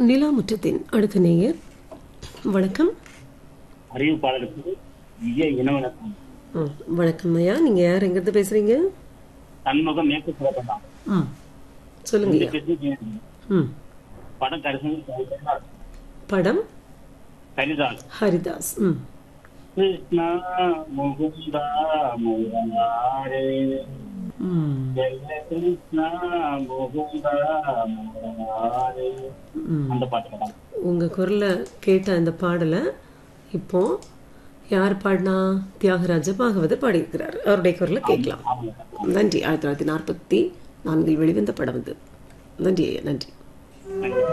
நிலாமுற்றத்தின் அடுத்த நேயர் வணக்கம் அறிவிப்பாளருக்கு இய இனவனக்கம் ம், வணக்கம் ஐயா நீங்க யார் எங்கிருந்து பேசுறீங்க தன்முகம் மேற்கு சிறப்பதான் ம் சொல்லுங்க இந்த ஐயா பேசி ம் படம் கரிசன் படம் ஹரிதாஸ் ஹரிதாஸ் ம் கிருஷ்ணா முகுந்தா முராரே ம் ஜெய கிருஷ்ணா முகுந்தா முராரே ம் அந்த பாட்டு படம் உங்க குரல்ல கேட்ட அந்த பாடலை இப்போ யார் பாடினா தியாகராஜ பாகவதர் பாடியிருக்கிறார் அவருடைய குரலை கேட்கலாம் ஆமாங்க நன்றி ஆயிரத்தி தொள்ளாயிரத்தி நாற்பத்தி நான்கில் வெளிவந்த படம் இது நன்றி ஐயா நன்றி நன்றி